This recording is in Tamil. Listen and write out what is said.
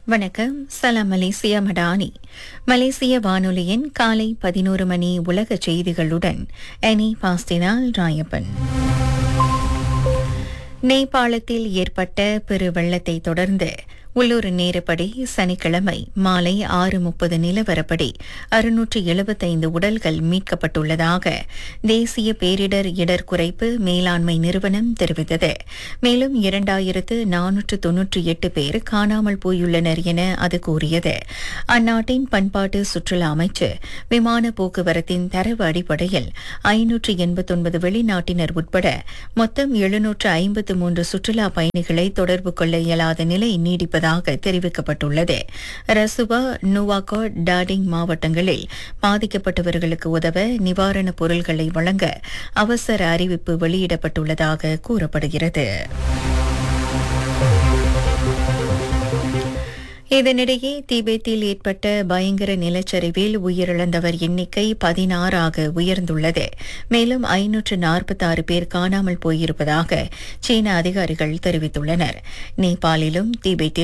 வணக்கம் சலாம் மலேசியா மடானி மலேசிய வானொலியின் காலை பதினோரு மணி உலக செய்திகளுடன் எனி பாஸ்டினால் ராயப்பன் நேபாளத்தில் ஏற்பட்ட பெரு வெள்ளத்தை தொடர்ந்து உள்ளூர் நேரப்படி சனிக்கிழமை மாலை ஆறு முப்பது நிலவரப்படி அறுநூற்று எழுபத்தைந்து உடல்கள் மீட்கப்பட்டுள்ளதாக தேசிய பேரிடர் இடர் குறைப்பு மேலாண்மை நிறுவனம் தெரிவித்தது மேலும் இரண்டாயிரத்து நானூற்று தொன்னூற்றி எட்டு பேர் காணாமல் போயுள்ளனர் என அது கூறியது அந்நாட்டின் பண்பாட்டு சுற்றுலா அமைச்சு விமான போக்குவரத்தின் தரவு அடிப்படையில் ஐநூற்று எண்பத்தொன்பது வெளிநாட்டினர் உட்பட மொத்தம் எழுநூற்று ஐம்பத்து மூன்று சுற்றுலா பயணிகளை தொடர்பு கொள்ள இயலாத நிலை நீடிப்பதாக தெரிவிக்கப்பட்டுள்ளது ரசுவா நுவாகோட் டாடிங் மாவட்டங்களில் பாதிக்கப்பட்டவர்களுக்கு உதவ நிவாரணப் பொருட்களை வழங்க அவசர அறிவிப்பு வெளியிடப்பட்டுள்ளதாக கூறப்படுகிறது இதனிடையே திபெத்தில் ஏற்பட்ட பயங்கர நிலச்சரிவில் உயிரிழந்தவர் எண்ணிக்கை பதினாறாக உயர்ந்துள்ளது மேலும் ஐநூற்று நாற்பத்தாறு பேர் காணாமல் போயிருப்பதாக சீன அதிகாரிகள் தெரிவித்துள்ளனர் நேபாளிலும் திபெத்தில்